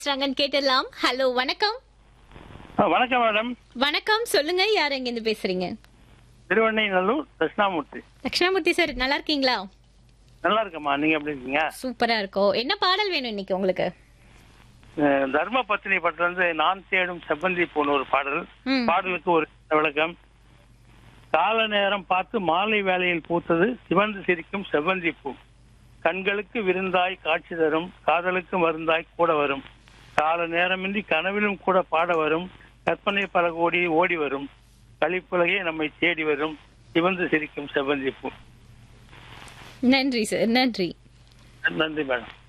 பேசுறாங்கன்னு கேட்டலாம் ஹலோ வணக்கம் ஆ, வணக்கம் மேடம் வணக்கம் சொல்லுங்க யார் எங்க இருந்து பேசுறீங்க திருவண்ணைநல்லூர் தட்சிணாமூர்த்தி தட்சிணாமூர்த்தி சார் நல்லா இருக்கீங்களா நல்லா இருக்கம்மா நீங்க எப்படி இருக்கீங்க சூப்பரா இருக்கோம் என்ன பாடல் வேணும் இன்னைக்கு உங்களுக்கு அஹ், தர்ம பத்தினி பட்டு வந்து நான் தேடும் செவ்வந்தி பூன்னு ஒரு பாடல் ம். பாடலுக்கு ஒரு சின்ன விளக்கம் கால நேரம் பார்த்து மாலை வேளையில் பூத்தது சிவந்து சிரிக்கும் செவ்வந்தி பூ கண்களுக்கு விருந்தாய் காட்சி தரும் காதலுக்கு மருந்தாய் கூட வரும் கால நேரமின்றி கனவிலும் கூட பாட வரும் கற்பனை பல கோடி ஓடி வரும் கழிப்புலகே நம்மை தேடி வரும் சிவந்து சிரிக்கும் செவ்வந்தி பூ நன்றி சார் நன்றி நன்றி மேடம்